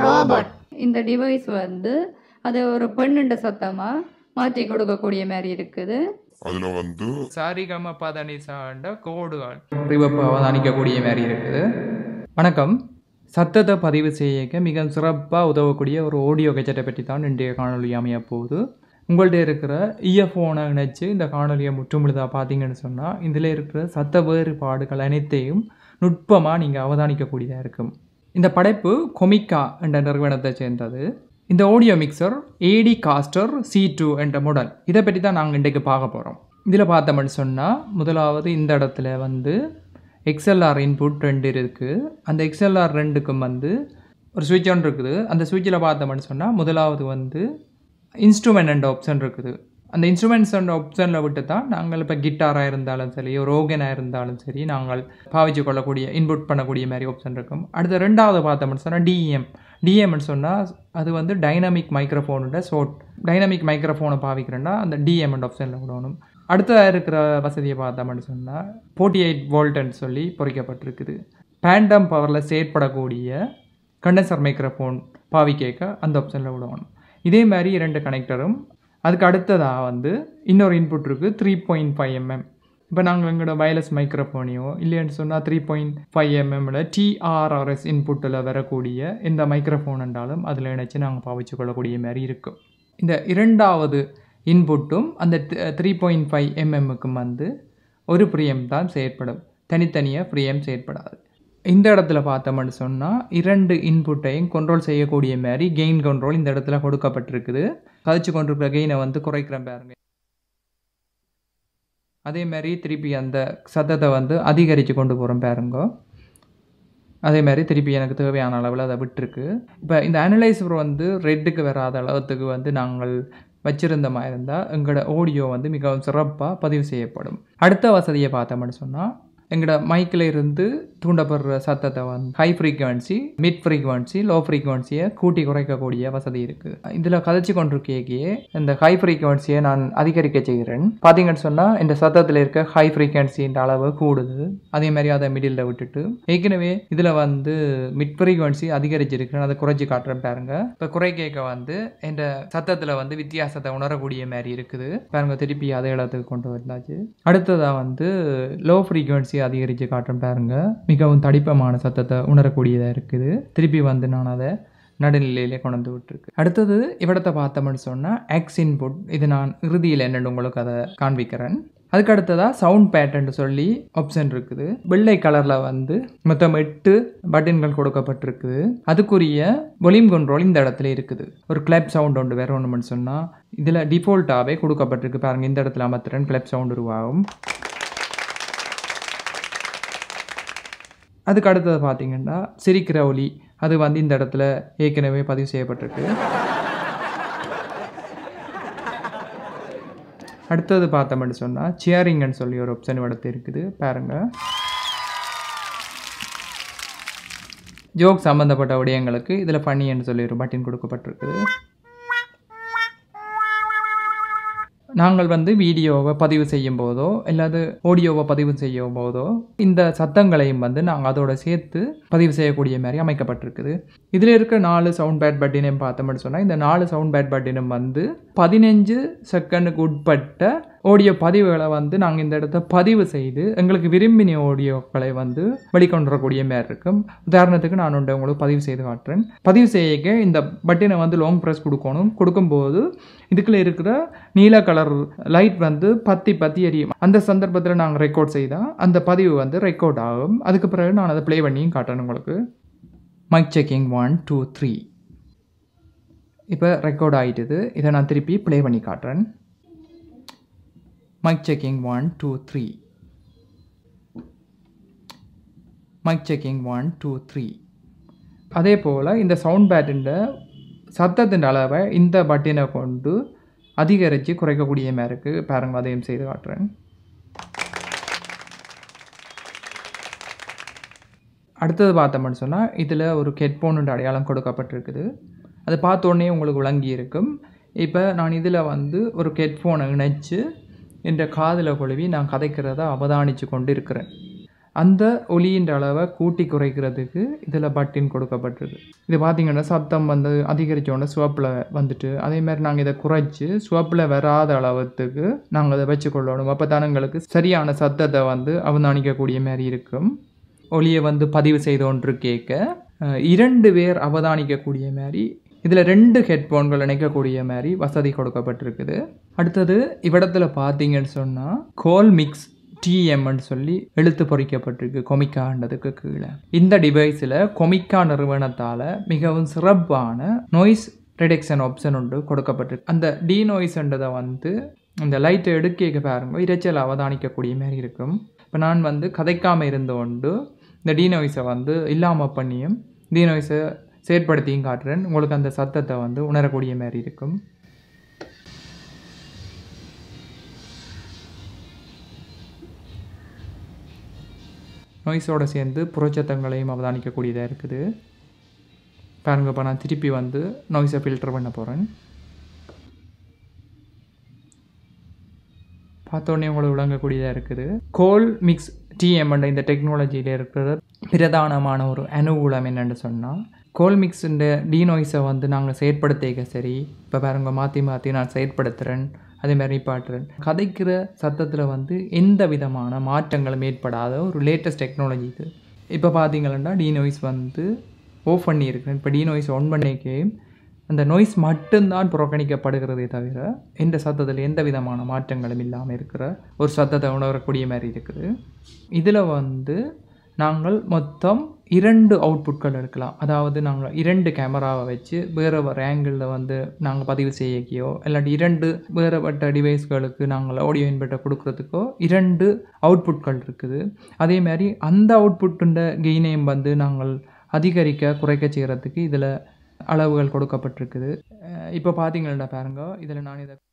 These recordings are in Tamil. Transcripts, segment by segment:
robot. இந்த டிவைஸ் வந்து அதை ஒரு பெண்ணுண்ட சத்தமாக மாற்றி கொடுக்கக்கூடிய மாதிரி இருக்குது அதுல வந்து சாரிகம பதனிசாண்ட கோடுகள் ரிவப்பை அவதானிக்கக்கூடிய மாதிரி இருக்குது வணக்கம் சத்தத்தை பதிவு செய்ய மிக சிறப்பாக உதவக்கூடிய ஒரு ஆடியோ கெஜெட்டை பற்றி தான் இன்றைய காணொலி அமைய போகுது உங்கள்ட்ட இருக்கிற இயர்ஃபோனை இணைச்சு இந்த காணொலியை முற்றுமுழுதாக பார்த்தீங்கன்னு சொன்னால் இதில் இருக்கிற சத்த வேறுபாடுகள் அனைத்தையும் நுட்பமாக நீங்கள் அவதானிக்கக்கூடியதாக இருக்கும் இந்த படைப்பு கொமிக்கா என்ற நிறுவனத்தை சேர்ந்தது இந்த audio mixer AD caster C two என்ற மாடல் இதை பற்றி தான் நாங்கள் இன்றைக்கு பார்க்க போகிறோம் இதில் பார்த்தோம்னு சொன்னால் முதலாவது இந்த இடத்துல வந்து எக்ஸ்எல்ஆர் இன்புட் ரெண்டு இருக்குது அந்த எக்ஸ்எல்ஆர் ரெண்டுக்கும் வந்து ஒரு சுவிட்ச் ஒன்று இருக்குது அந்த சுவிட்சில் பார்த்தோம்னு சொன்னால் முதலாவது வந்து இன்ஸ்ட்ருமெண்ட் என்ற ஆப்ஷன் இருக்குது அந்த இன்ஸ்ட்ருமெண்ட்ஸ் என்ற ஆப்ஷனில் விட்டு தான் நாங்கள் இப்போ கிட்டாராக இருந்தாலும் சரி ஒரு ஓகனாக இருந்தாலும் சரி நாங்கள் பாவிச்சு கொள்ளக்கூடிய இன்புட் பண்ணக்கூடிய மாதிரி ஆப்ஷன் இருக்கும் அடுத்து ரெண்டாவது பார்த்தோம்னு சொன்னால் டிஎம் டிஎம்னு சொன்னால் அது வந்து டைனமிக் மைக்ரோஃபோனோட ஷோட் டைனமிக் மைக்ரோஃபோனை பாவிக்கிறேன்னா அந்த டிஎம்எண்ட் ஆப்ஷனில் விடணும் அடுத்ததாக இருக்கிற வசதியை பார்த்தோம்னு சொன்னால் ஃபோர்ட்டி எயிட் வோல்ட்னு சொல்லி பொறிக்கப்பட்டிருக்குது பேண்டம் பவரில் செயற்படக்கூடிய கண்டென்சர் மைக்ரோஃபோன் பாவிக்கேக்க அந்த ஆப்ஷனில் விடணும் இதே மாதிரி இரண்டு கனெக்டரும் அதுக்கு அடுத்ததாக வந்து இன்னொரு இன்புட் இருக்குது த்ரீ பாயிண்ட் ஃபைவ் எம்எம் இப்போ நாங்கள் எங்களோட வயர்லெஸ் மைக்ரோஃபோனையோ இல்லைன்னு சொன்னால் த்ரீ பாயிண்ட் ஃபைவ் எம்எம்மில் டிஆர்ஆர்எஸ் இன்புட்டில் வரக்கூடிய எந்த மைக்ரோஃபோன் என்றாலும் அதில் இணைச்சு நாங்கள் பாவிச்சு கொள்ளக்கூடிய மாதிரி இருக்கும் இந்த இரண்டாவது இன்புட்டும் அந்த த்ரீ பாயிண்ட் ஃபைவ் எம்எம்முக்கும் வந்து ஒரு பிரியம் தான் செயற்படும் தனித்தனியாக பிரியம் செயற்படாது இந்த இடத்துல பார்த்தோம்னு சொன்னால் இரண்டு இன்புட்டையும் கண்ட்ரோல் செய்யக்கூடிய மாதிரி கெயின் கண்ட்ரோல் இந்த இடத்துல கொடுக்கப்பட்டிருக்குது கழிச்சு கொண்டிருக்கிற கெயினை வந்து குறைக்கிறேன் பாருங்க அதே மாதிரி திருப்பி அந்த சத்தத்தை வந்து அதிகரித்து கொண்டு போகிறோம் பாருங்க அதே மாதிரி திருப்பி எனக்கு தேவையான அளவில் அதை விட்டுருக்கு இப்போ இந்த அனலைசர் வந்து ரெட்டுக்கு வராத அளவுக்கு வந்து நாங்கள் வச்சிருந்த மாதிரி இருந்தால் எங்களோட ஆடியோ வந்து மிகவும் சிறப்பாக பதிவு செய்யப்படும் அடுத்த வசதியை பார்த்தோம்னு சொன்னால் எங்களோட மைக்கில் இருந்து தூண்டப்படுற சத்தத்தை வந்து high frequency mid frequency low ஃப்ரீக்வன்சியை கூட்டி குறைக்கக்கூடிய வசதி இருக்குது இதில் கதைச்சு கொண்டிருக்கையே இந்த ஹை ஃப்ரீக்வன்சியை நான் அதிகரிக்க செய்கிறேன் பார்த்தீங்கன்னு சொன்னால் இந்த சத்தத்தில் இருக்க ஹை ஃப்ரீக்வன்சின்ற அளவு கூடுது அதே மாதிரி அதை மிடில் விட்டுட்டு ஏற்கனவே இதில் வந்து மிட் ஃப்ரீக்வன்சி அதிகரிச்சிருக்குன்னு அதை குறைச்சி காட்டுறேன் பாருங்க இப்போ குறை கேட்க வந்து இந்த சத்தத்தில் வந்து வித்தியாசத்தை உணரக்கூடிய மாதிரி இருக்குது பாருங்க திருப்பி அதே இடத்துக்கு கொண்டு வந்தாச்சு அடுத்ததாக வந்து லோ ஃப்ரீக்வன்சி அதிகரித்து காட்டுறேன் பாருங்க மிகவும் தடிப்பமான சத்தத்தை உணரக்கூடியதாக இருக்குது திருப்பி வந்து நான் அதை நடுநிலையிலே கொண்டு வந்து விட்டுருக்கு அடுத்தது இவ்விடத்தை பார்த்தோம்னு சொன்னால் எக்ஸ் இன்புட் இது நான் இறுதியில் என்னென்னு உங்களுக்கு அதை காண்பிக்கிறேன் அதுக்கு அடுத்ததாக சவுண்ட் பேட்டர்ன் சொல்லி ஆப்ஷன் இருக்குது வெள்ளை கலரில் வந்து மொத்தம் எட்டு பட்டன்கள் கொடுக்கப்பட்டிருக்குது அதுக்குரிய ஒலிம் கண்ட்ரோல் இந்த இடத்துல இருக்குது ஒரு கிளப் சவுண்ட் ஒன்று வேறு ஒன்றுமென்னு சொன்னால் இதில் டிஃபால்ட்டாகவே கொடுக்கப்பட்டிருக்கு பாருங்கள் இந்த இடத்துல அமர்த்துறேன் கிளப் சவுண்ட் உருவாகும் அதுக்கு அடுத்தது பார்த்தீங்கன்னா சிரிக்கிற ஒலி அது வந்து இந்த இடத்துல ஏற்கனவே பதிவு செய்யப்பட்டிருக்கு அடுத்தது பார்த்தோம்னு சொன்னால் சியரிங்னு சொல்லி ஒரு ஆப்ஷன் இடத்து இருக்குது பாருங்கள் ஜோக் சம்மந்தப்பட்ட விடயங்களுக்கு இதில் ஃபன்னின்னு சொல்லி ஒரு பட்டின் கொடுக்கப்பட்டிருக்குது நாங்கள் வந்து வீடியோவை பதிவு செய்யும் போதோ இல்லாது ஆடியோவை பதிவு செய்யும் போதோ இந்த சத்தங்களையும் வந்து நாங்கள் அதோட சேர்த்து பதிவு செய்யக்கூடிய மாதிரி அமைக்கப்பட்டிருக்குது இதில் இருக்க நாலு சவுண்ட் பேட் பட்டினையும் பார்த்தோம்னு சொன்னால் இந்த நாலு சவுண்ட் பேட் பட்டினும் வந்து பதினஞ்சு செகண்டுக்கு உட்பட்ட ஆடியோ பதிவுகளை வந்து நாங்கள் இந்த இடத்த பதிவு செய்து எங்களுக்கு விரும்பின ஆடியோக்களை வந்து வெளிக்கொண்டு வரக்கூடிய மாதிரி இருக்கும் உதாரணத்துக்கு நான் ஒன்று உங்களுக்கு பதிவு செய்து காட்டுறேன் பதிவு செய்ய இந்த பட்டினை வந்து லாங் ப்ரெஸ் கொடுக்கணும் கொடுக்கும்போது இதுக்குள்ள இருக்கிற நீல கலர் லைட் வந்து பத்தி பத்தி எரியும் அந்த சந்தர்ப்பத்தில் நாங்கள் ரெக்கார்ட் செய்தால் அந்த பதிவு வந்து ரெக்கார்ட் ஆகும் அதுக்கு பிறகு நான் அதை ப்ளே பண்ணியும் காட்டுறேன் உங்களுக்கு mic checking one two three இப்போ ரெக்கார்ட் ஆகிட்டுது இதை நான் திருப்பி ப்ளே பண்ணி காட்டுறேன் mic checking one two three mic checking one two three அதே போல் இந்த சவுண்ட் பேட்டின் சத்தத்தின் அளவை இந்த பட்டினை கொண்டு அதிகரித்து குறைக்கக்கூடிய மாதிரி இருக்குது பாருங்கள் அதையும் செய்து காட்டுறேன் அடுத்தது பார்த்தோம்னு சொன்னால் இதில் ஒரு ஹெட்ஃபோனுன்ற அடையாளம் கொடுக்கப்பட்டிருக்குது அது பார்த்த உடனே உங்களுக்கு விளங்கி இருக்கும் இப்போ நான் இதில் வந்து ஒரு ஹெட்ஃபோனை இணைச்சு என்ற காதில் கொழுவி நான் கதைக்கிறத அவதானித்து கொண்டு இருக்கிறேன் அந்த ஒலியின் அளவை கூட்டி குறைக்கிறதுக்கு இதில் பட்டின் கொடுக்கப்பட்டிருக்கு இது பார்த்தீங்கன்னா சத்தம் வந்து அதிகரித்தோடனே சிவப்பில் வந்துட்டு அதே மாதிரி நாங்கள் இதை குறைச்சி சிவப்பில் வராத அளவுக்கு நாங்கள் அதை வச்சுக்கொள்ளணும் அப்போ தான் எங்களுக்கு சரியான சத்தத்தை வந்து அவதானிக்கக்கூடிய மாதிரி இருக்கும் ஒலியை வந்து பதிவு செய்தோன்று கேட்க அஹ், இரண்டு பேர் அவதானிக்கக்கூடிய மாதிரி இதில் ரெண்டு ஹெட்ஃபோன்கள் இணைக்கக்கூடிய மாதிரி வசதி கொடுக்கப்பட்டிருக்குது அடுத்தது இவ்விடத்துல பார்த்தீங்கன்னு சொன்னால் கோல் மிக்ஸ் டிஎம்னு சொல்லி எழுத்து பொறிக்கப்பட்டிருக்கு கொமிக்கான்றதுக்கு கீழே இந்த டிவைஸில் கொமிக்கா நிறுவனத்தால் மிகவும் சிறப்பான நாய்ஸ் ரிடக்ஷன் ஆப்ஷன் ஒன்று கொடுக்கப்பட்டிருக்கு அந்த டி நாய்ஸ்ன்றதை வந்து இந்த லைட்டை எடுக்க பாருங்க இரைச்சல் அவதானிக்கக்கூடிய மாதிரி இருக்கும் இப்போ நான் வந்து கதைக்காமல் இருந்து கொண்டு இந்த டி நாய்ஸை வந்து இல்லாமல் பண்ணியும் டி நாய்ஸை செயற்படுத்தியும் காட்டுறேன் உங்களுக்கு அந்த சத்தத்தை வந்து உணரக்கூடிய மாதிரி இருக்கும் நாய்ஸோடு சேர்ந்து புறச்சத்தங்களையும் அவதானிக்கக்கூடியதாக இருக்குது பாருங்க இப்போ நான் திருப்பி வந்து நாய்ஸை ஃபில்டர் பண்ண போகிறேன் பார்த்தோன்னே உங்களுக்கு விளங்கக்கூடியதாக இருக்குது கோல் மிக்ஸ் டிஎம்என்ற இந்த டெக்னாலஜியில் இருக்கிற பிரதானமான ஒரு அனுகூலம் என்னென்னு சொன்னால் கோல் மிக்ஸுன்ற டீனாய்ஸை வந்து நாங்கள் செயற்படுத்திக்க சரி இப்போ பாருங்க மாற்றி மாற்றி நான் செயற்படுத்துகிறேன் அதே மாதிரி பாட்டுறேன் கதைக்கிற சத்தத்தில் வந்து எந்த விதமான மாற்றங்களும் ஏற்படாத ஒரு லேட்டஸ்ட் டெக்னாலஜி இது இப்போ பார்த்தீங்கன்னா டீனாய்ஸ் வந்து ஓஃப் பண்ணியிருக்கிறேன் இப்போ டீனாய்ஸ் ஆன் பண்ணிக்கே அந்த நோய்ஸ் மட்டும்தான் புறக்கணிக்கப்படுகிறதே தவிர எந்த சத்தத்தில் எந்த விதமான மாற்றங்களும் இல்லாமல் இருக்கிற ஒரு சத்தத்தை உணரக்கூடிய மாதிரி இருக்குது இதில் வந்து நாங்கள் மொத்தம் இரண்டு அவுட்புட்கள் எடுக்கலாம் அதாவது நாங்கள் இரண்டு கேமராவை வச்சு வேறு வேறு ஆங்கிளில் வந்து நாங்கள் பதிவு செய்யக்கையோ இல்லாட்டி இரண்டு வேறுபட்ட டிவைஸ்களுக்கு நாங்கள் ஆடியோ இன்பெட்டை கொடுக்குறதுக்கோ இரண்டு அவுட்புட்கள் இருக்குது அதே மாதிரி அந்த அவுட்புட்டுன்ற கெயினையும் வந்து நாங்கள் அதிகரிக்க குறைக்க செய்கிறதுக்கு இதில் அளவுகள் கொடுக்கப்பட்டிருக்குது அஹ் இப்போ பார்த்தீங்கன்னா பாருங்க இதில் நான் இதை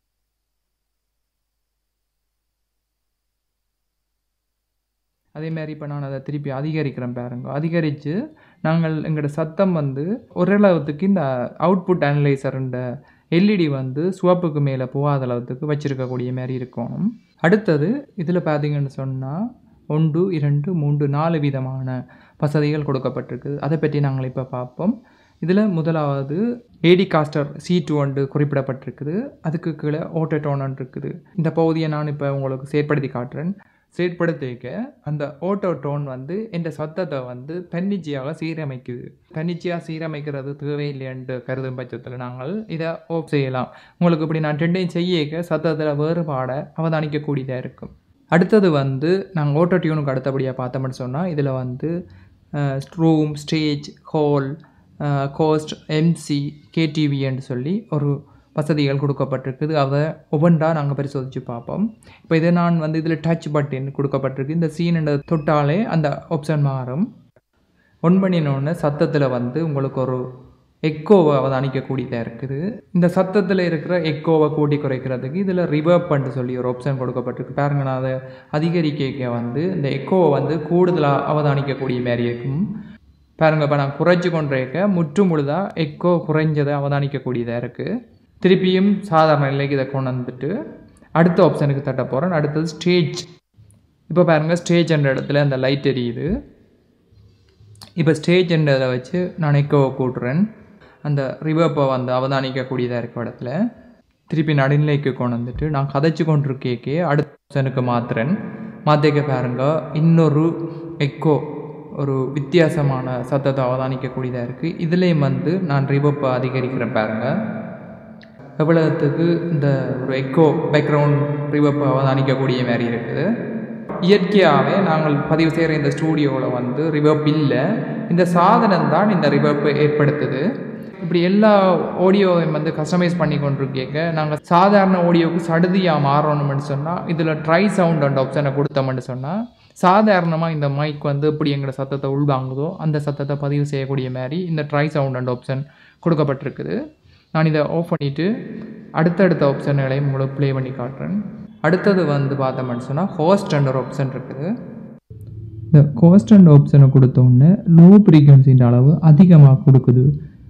அதே மாதிரி இப்போ நான் அதை திருப்பி அதிகரிக்கிறேன் பாருங்க அதிகரித்து நாங்கள் எங்களோட சத்தம் வந்து ஓரளவுக்கு இந்த அவுட்புட் அனலைசர்ன்ற எல்இடி வந்து சிவப்புக்கு மேலே போகாத அளவுக்கு வச்சுருக்கக்கூடிய மாதிரி இருக்கணும் அடுத்தது இதில் பார்த்தீங்கன்னு சொன்னால் ஒன்று இரண்டு மூன்று நாலு விதமான வசதிகள் கொடுக்கப்பட்டிருக்கு அதை பற்றி நாங்கள் இப்போ பார்ப்போம் இதில் முதலாவது ஏடி காஸ்டர் சி டூ ஒன்று குறிப்பிடப்பட்டிருக்குது அதுக்கு கீழே ஓட்டோடோன் இருக்குது இந்த பகுதியை நான் இப்போ உங்களுக்கு செயற்படுத்தி காட்டுறேன் செயற்படுத்திக்க அந்த ஓட்டோ டோன் வந்து இந்த சத்தத்தை வந்து தன்னிச்சையாக சீரமைக்குது தன்னிச்சையாக சீரமைக்கிறது தேவையில்லைன்னு கருதும் பட்சத்தில் நாங்கள் இதை ஓப் செய்யலாம் உங்களுக்கு இப்படி நான் ரெண்டையும் செய்யக்க சத்தத்தில் வேறுபாடை அவதானிக்கக்கூடியதாக இருக்கும் அடுத்தது வந்து நாங்கள் ஓட்டோ டியூனுக்கு அடுத்தபடியாக பார்த்தோம்னு சொன்னால் இதில் வந்து room stage hall ghost MC கேடிவின்னு சொல்லி ஒரு வசதிகள் கொடுக்கப்பட்டிருக்குது அதை ஒவ்வொன்றாக நாங்கள் பரிசோதித்து பார்ப்போம் இப்போ இதை நான் வந்து இதில் டச் பட்டன் கொடுக்கப்பட்டிருக்கு இந்த சீனோட தொட்டாலே அந்த ஆப்ஷன் மாறும் ஒன் பண்ணினோடனே சத்தத்தில் வந்து உங்களுக்கு ஒரு எக்கோவை அவதானிக்கக்கூடியதாக இருக்குது இந்த சத்தத்தில் இருக்கிற எக்கோவை கூட்டி குறைக்கிறதுக்கு இதில் ரிவர்ப் பண்ணிட்டு சொல்லி ஒரு ஆப்ஷன் கொடுக்கப்பட்டிருக்கு பாருங்க நான் அதை அதிகரிக்க வந்து இந்த எக்கோவை வந்து கூடுதலாக அவதானிக்கக்கூடிய மாதிரி இருக்கும் பாருங்க இப்போ நான் குறைச்சி கொண்டிருக்க முற்று முழுதாக எக்கோ குறைஞ்சதை அவதானிக்கக்கூடியதாக இருக்குது திருப்பியும் சாதாரண நிலைக்கு இதை கொண்டு வந்துட்டு அடுத்த ஆப்ஷனுக்கு தட்ட போகிறேன் அடுத்தது ஸ்டேஜ் இப்போ பாருங்கள் ஸ்டேஜ் என்ற இடத்துல அந்த லைட் எரியுது இப்போ ஸ்டேஜ் என்றதை வச்சு நான் எக்கோவை கூட்டுறேன் அந்த ரிவர்ப்பை வந்து அவதானிக்கக்கூடியதாக இருக்க இடத்துல திருப்பி நடுநிலைக்கு கொண்டு வந்துட்டு நான் கதைச்சு கொண்டிருக்கேக்கே அடுத்த ஆப்ஷனுக்கு மாற்றுறேன் மாற்றிக்க பாருங்க இன்னொரு எக்கோ ஒரு வித்தியாசமான சத்தத்தை அவதானிக்கக்கூடியதாக இருக்குது இதுலேயும் வந்து நான் ரிவர்ப்பை அதிகரிக்கிறேன் பாருங்கள் எவ்வளவுத்துக்கு இந்த ஒரு எக்கோ பேக்ரவுண்ட் ரிவர்ப்பை அவதானிக்கக்கூடிய மாதிரி இருக்குது இயற்கையாகவே நாங்கள் பதிவு செய்கிற இந்த ஸ்டூடியோவில் வந்து ரிவர்ப் இல்லை இந்த சாதனம் தான் இந்த ரிவர்ப்பை ஏற்படுத்துது இப்படி எல்லா ஆடியோவையும் வந்து கஸ்டமைஸ் பண்ணி கொண்டிருக்கேங்க நாங்கள் சாதாரண ஆடியோவுக்கு சடுதியாக மாறணும்னு சொன்னால் இதில் ட்ரை சவுண்ட் அண்ட் ஆப்ஷனை கொடுத்தோம்னு சொன்னால் சாதாரணமாக இந்த மைக் வந்து எப்படி எங்களோட சத்தத்தை உள்வாங்குதோ அந்த சத்தத்தை பதிவு செய்யக்கூடிய மாதிரி இந்த ட்ரை சவுண்ட் அண்ட் ஆப்ஷன் கொடுக்கப்பட்டிருக்குது நான் இதை ஆஃப் பண்ணிவிட்டு அடுத்தடுத்த ஆப்ஷன்களையும் உங்களுக்கு ப்ளே பண்ணி காட்டுறேன் அடுத்தது வந்து பார்த்தோம்னு சொன்னால் ஹோஸ்ட் அண்ட் ஒரு ஆப்ஷன் இருக்குது இந்த ஹோஸ்ட் அண்ட் ஆப்ஷனை கொடுத்தோன்னே லோ ஃப்ரீக்வன்சின்ற அளவு அதிகமாக கொடுக்குது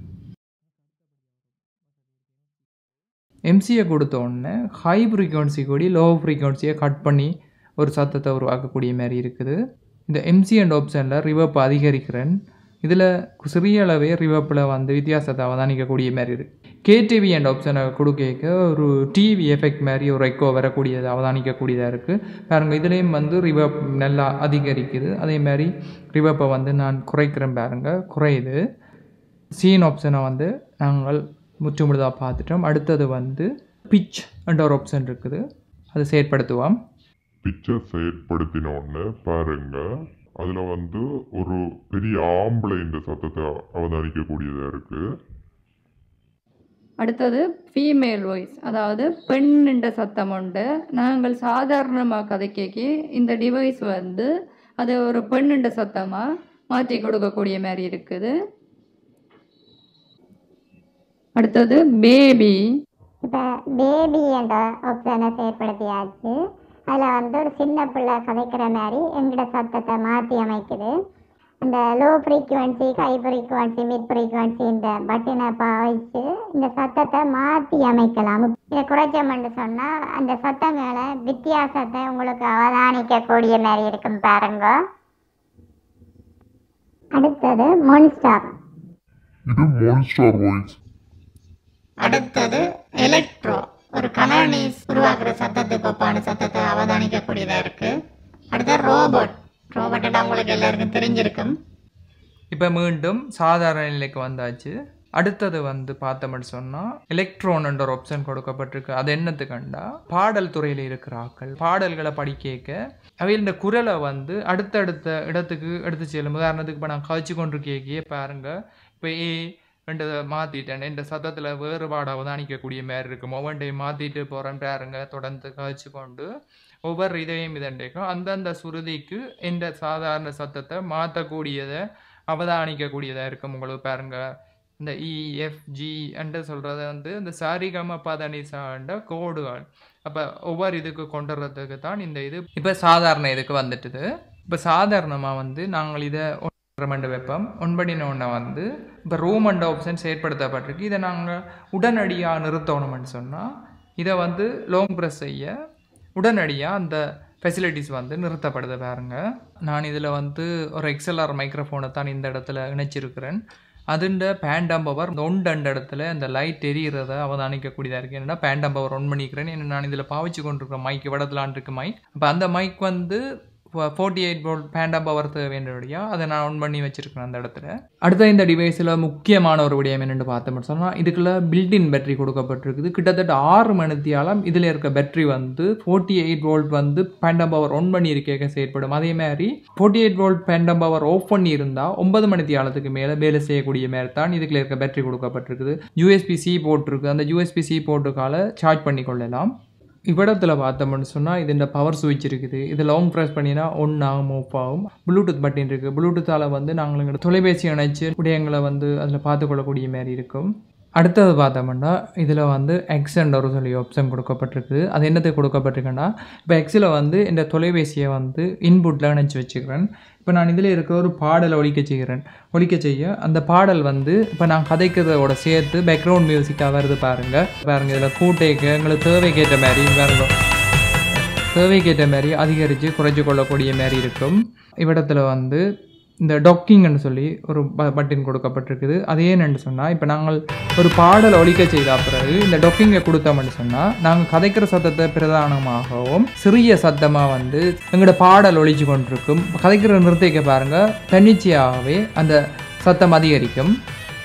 எம்சியை கொடுத்தோடனே ஹை ஃப்ரீக்வன்சி கூடி லோ ஃப்ரீக்வன்சியை கட் பண்ணி ஒரு சத்தத்தை உருவாக்கக்கூடிய மாதிரி இருக்குது இந்த எம்சி அண்ட் ஆப்ஷனில் ரிவர்ப் அதிகரிக்கிறேன் இதில் சிறிய அளவே ரிவர்ப்பில் வந்து வித்தியாசத்தை அவதானிக்கக்கூடிய மாதிரி இருக்குது கேடிவி அண்ட் ஆப்ஷனை கொடுக்க ஒரு டிவி எஃபெக்ட் மாதிரி ஒரு எக்கோ வரக்கூடியது அவதானிக்கக்கூடியதாக இருக்குது பாருங்கள் இதுலேயும் வந்து ரிவர்ப் நல்லா அதிகரிக்குது அதே மாதிரி ரிவர்ப்பை வந்து நான் குறைக்கிறேன் பாருங்கள் குறையுது சீன் ஆப்ஷனை வந்து நாங்கள் முற்று முழுதாக பார்த்துட்டோம் அடுத்தது வந்து பிச் என்ற ஒரு ஆப்ஷன் இருக்குது அதை செயற்படுத்துவோம் பிக்சர் செயற்படுத்தின உடனே பாருங்க அதுல வந்து ஒரு பெரிய ஆம்பளை இந்த சத்தத்தை அவதானிக்கக்கூடியதா இருக்கு அடுத்தது ஃபீமேல் வாய்ஸ் அதாவது பெண்ணின்ற சத்தம் உண்டு நாங்கள் சாதாரணமாக கதைக்கி இந்த டிவைஸ் வந்து அது ஒரு பெண்ணின்ற சத்தமாக மாற்றி கொடுக்கக்கூடிய மாதிரி இருக்குது அடுத்தது பேபி இப்போ பேபி என்ற ஆப்ஷனை செயற்படுத்தியாச்சு அதில் வந்து ஒரு சின்ன பிள்ளை கதைக்கிற மாதிரி எங்களோட சத்தத்தை மாற்றி அமைக்குது இந்த low frequency high frequency mid frequency இந்த பட்டனை பாவிச்சு இந்த சத்தத்தை மாற்றி அமைக்கலாம் இதை குறைச்சோம்னு சொன்னால் அந்த சத்தங்களை வித்தியாசத்தை உங்களுக்கு அவதானிக்கக்கூடிய மாதிரி இருக்கும் பாருங்க அடுத்தது மொன்ஸ்டார் இது மான்ஸ்டர் வாய்ஸ் அடுத்தது எலக்ட்ரோ ஒரு கனானிஸ் உருவாக்குற சத்தத்துக்கு ஒப்பான சத்தத்தை அவதானிக்கக்கூடியதா இருக்கு அடுத்து ரோபோட் ரோபோட் உங்களுக்கு எல்லாருக்கும் தெரிஞ்சிருக்கும் இப்போ மீண்டும் சாதாரண நிலைக்கு வந்தாச்சு அடுத்தது வந்து பார்த்தோம்னு சொன்னால் எலக்ட்ரான் ஒரு ஆப்ஷன் கொடுக்கப்பட்டிருக்கு அது என்னத்துக்கண்டா பாடல் துறையில் இருக்கிற ஆக்கள் பாடல்களை படிக்க அவையில் குரலை வந்து அடுத்தடுத்த இடத்துக்கு எடுத்து செல்லும் உதாரணத்துக்கு இப்போ நான் கழிச்சு கொண்டு கேட்கியே பாருங்க இப்போ ஏ ரெண்டதை மாற்றிட்டேன் இந்த சத்தத்தில் வேறுபாடு அவதானிக்கக்கூடிய மாதிரி இருக்கும் ஒவ்வொன்றையும் மாற்றிட்டு போகிறேன் பாருங்க தொடர்ந்து கழிச்சு கொண்டு ஒவ்வொரு இதையும் இதண்டைக்கும் அந்தந்த சுருதிக்கு இந்த சாதாரண சத்தத்தை மாற்றக்கூடியதை அவதானிக்கக்கூடியதாக இருக்கும் உங்களுக்கு பாருங்க இந்த இஎஃப்ஜி என்று சொல்கிறது வந்து இந்த சாரிகம பதனிசாண்ட கோடுகள் அப்போ ஒவ்வொரு இதுக்கு கொண்டு வர்றதுக்கு தான் இந்த இது இப்போ சாதாரண இதுக்கு வந்துட்டுது இப்போ சாதாரணமாக வந்து நாங்கள் இதை ரெமண்டு வைப்போம் ஒன்படின ஒன்றை வந்து இப்போ ரூம் அண்ட் ஆப்ஷன் செயற்படுத்தப்பட்டிருக்கு இதை நாங்கள் உடனடியாக நிறுத்தணும்னு சொன்னால் இதை வந்து லாங் ப்ரெஸ் செய்ய உடனடியாக அந்த ஃபெசிலிட்டிஸ் வந்து நிறுத்தப்படுது பாருங்க நான் இதில் வந்து ஒரு எக்ஸ்எல்ஆர் மைக்ரோஃபோனை தான் இந்த இடத்துல இணைச்சிருக்கிறேன் அதுண்ட பேண்டம் பவர் ஒன்று இடத்துல அந்த லைட் எரியறத அவதானிக்கக்கூடியதாக இருக்குது என்னென்னா பேண்டம் பவர் ஒன் பண்ணிக்கிறேன் என்ன நான் இதில் பாவிச்சு கொண்டிருக்கிறேன் மைக் விடத்துலான் இருக்கு மைக் அப்போ அந்த மைக் வந்து forty eight volt phantom power வேண்டியபடியா அதை நான் ஆன் பண்ணி வச்சிருக்கிறேன் அந்த இடத்துல அடுத்த இந்த டிவைஸில் முக்கியமான ஒரு விடயம் என்னென்னு பார்த்தோம்னு சொன்னால் இதுக்குள்ள பில்டின் பேட்டரி கொடுக்கப்பட்டிருக்குது கிட்டத்தட்ட ஆறு மணித்தியாலம் இதில் இருக்க பேட்டரி வந்து ஃபோர்ட்டி எயிட் வோல்ட் வந்து பேண்டம் பவர் ஒன் பண்ணி இருக்க செயற்படும் அதே மாதிரி forty eight volt phantom power off பண்ணி இருந்தால் ஒன்பது மணித்தியாலத்துக்கு மேலே வேலை செய்யக்கூடிய மாதிரி தான் இதுக்குள்ள இருக்க பேட்டரி கொடுக்கப்பட்டிருக்குது யூஎஸ்பி சி போட்டிருக்கு அந்த யூஎஸ்பி சி போட்டுக்கால சார்ஜ் பண்ணி கொள்ளலாம் இவ்விடத்தில் பார்த்தோம்னு சொன்னால் இது இந்த பவர் சுவிட்ச் இருக்குது இது லாங் ப்ரெஸ் பண்ணினா ஒன் ஆகும் ஆஃப் ஆகும் ப்ளூடூத் பட்டன் இருக்குது ப்ளூடூத்தால் வந்து நாங்கள் எங்களோட தொலைபேசி இணைச்சு விடயங்களை வந்து அதில் பார்த்துக்கொள்ளக்கூடிய மாதிரி இருக்கும் அடுத்தது பார்த்தோம்னா இதில் வந்து எக்ஸண்ட் ஒரு சொல்லி ஆப்ஷன் கொடுக்கப்பட்டிருக்குது அது என்னத்துக்கு கொடுக்கப்பட்டிருக்குன்னா இப்போ எக்ஸில் வந்து இந்த தொலைபேசியை வந்து இன்புட்டில் இணைச்சி வச்சுக்கிறேன் இப்போ நான் இதில் இருக்க ஒரு பாடலை ஒழிக்க செய்கிறேன் ஒழிக்க செய்ய அந்த பாடல் வந்து இப்போ நான் கதைக்கிறதோட சேர்த்து பேக்ரவுண்ட் மியூசிக்காக வருது பாருங்கள் பாருங்கள் இதில் கூட்டைக்கு எங்களுக்கு தேவைக்கேற்ற மாதிரி பாருங்க தேவைக்கேற்ற மாதிரி அதிகரித்து குறைச்சி கொள்ளக்கூடிய மாதிரி இருக்கும் இவ்விடத்தில் வந்து இந்த டொக்கிங்னு சொல்லி ஒரு ப பட்டன் கொடுக்கப்பட்டிருக்குது அது ஏன்னு சொன்னால் இப்போ நாங்கள் ஒரு பாடல் ஒழிக்க செய்த பிறகு இந்த டொக்கிங்கை கொடுத்தோம்னு சொன்னால் நாங்கள் கதைக்கிற சத்தத்தை பிரதானமாகவும் சிறிய சத்தமாக வந்து எங்களோட பாடல் ஒழிச்சு கொண்டிருக்கும் கதைக்கிற நிறுத்திக்க பாருங்கள் தன்னிச்சையாகவே அந்த சத்தம் அதிகரிக்கும்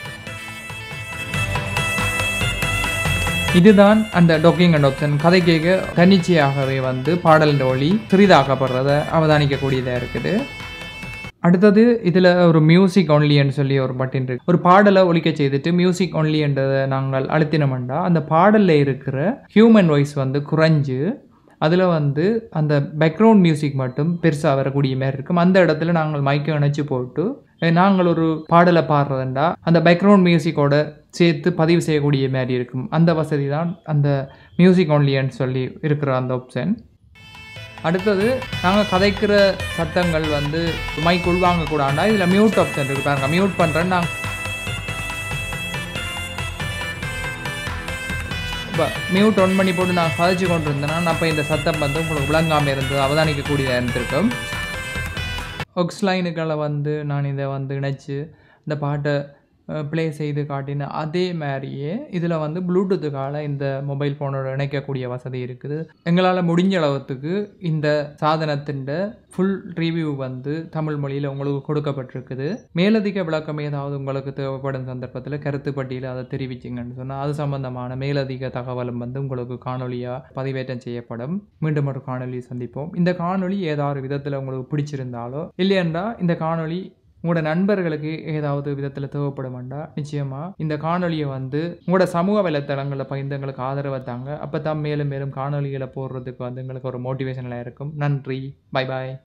இதுதான் அந்த டொக்கிங் அண்ட் ஆப்ஷன் கதை கேட்க தன்னிச்சையாகவே வந்து பாடலின் ஒளி சிறிதாக்கப்படுறத அவதானிக்கக்கூடியதாக இருக்குது அடுத்தது இதில் ஒரு மியூசிக் ஒன்லின்னு சொல்லி ஒரு பட்டன் இருக்கு ஒரு பாடலை ஒழிக்க செய்துட்டு மியூசிக் ஒன்லின்றதை நாங்கள் அழுத்தினோம்னா அந்த பாடலில் இருக்கிற ஹியூமன் வாய்ஸ் வந்து குறைஞ்சு அதில் வந்து அந்த பேக்ரவுண்ட் மியூசிக் மட்டும் பெருசாக வரக்கூடிய மாதிரி இருக்கும் அந்த இடத்துல நாங்கள் மைக்கை இணைச்சி போட்டு நாங்கள் ஒரு பாடலை பாடுறதுண்டா அந்த பேக்ரவுண்ட் மியூசிக்கோட சேர்த்து பதிவு செய்யக்கூடிய மாதிரி இருக்கும் அந்த வசதி தான் அந்த மியூசிக் ஒன்லின்னு சொல்லி இருக்கிற அந்த ஆப்ஷன் அடுத்தது நாங்கள் கதைக்கிற சத்தங்கள் வந்து மைக் உள்வாங்கக்கூடாண்டா இதில் மியூட் ஆப்ஷன் இருக்குது பாருங்கள் மியூட் பண்ணுறேன்னு நான் இப்போ மியூட் ஒன் பண்ணி போட்டு நான் கதைச்சு கொண்டு இருந்தேன்னா அப்போ இந்த சத்தம் வந்து உங்களுக்கு விளங்காமல் இருந்தது அவதானிக்கக்கூடியதாக இருந்திருக்கும் ஒக்ஸ்லைனுக்களை வந்து நான் இதை வந்து இணைச்சு இந்த பாட்டை ப்ளே செய்து காட்டின அதே மாதிரியே இதில் வந்து ப்ளூடூத்துக்கால இந்த மொபைல் ஃபோனோட இணைக்கக்கூடிய வசதி இருக்குது எங்களால் முடிஞ்ச அளவுக்கு இந்த சாதனத்தின் ஃபுல் ரிவ்யூ வந்து தமிழ் மொழியில் உங்களுக்கு கொடுக்கப்பட்டிருக்குது மேலதிக விளக்கம் ஏதாவது உங்களுக்கு தேவைப்படும் சந்தர்ப்பத்தில் கருத்து பட்டியலில் அதை தெரிவிச்சிங்கன்னு சொன்னால் அது சம்பந்தமான மேலதிக தகவலும் வந்து உங்களுக்கு காணொலியாக பதிவேற்றம் செய்யப்படும் மீண்டும் ஒரு காணொலி சந்திப்போம் இந்த காணொளி ஏதாவது விதத்தில் உங்களுக்கு பிடிச்சிருந்தாலோ இல்லையென்றா இந்த காணொளி உங்களோட நண்பர்களுக்கு ஏதாவது விதத்தில் தேவைப்படுமாண்டா நிச்சயமாக இந்த காணொலியை வந்து உங்களோட சமூக வலைத்தளங்களில் பகிர்ந்து எங்களுக்கு ஆதரவை தாங்க அப்போ தான் மேலும் மேலும் காணொலிகளை போடுறதுக்கு வந்து எங்களுக்கு ஒரு மோட்டிவேஷனில் இருக்கும் நன்றி பை பாய்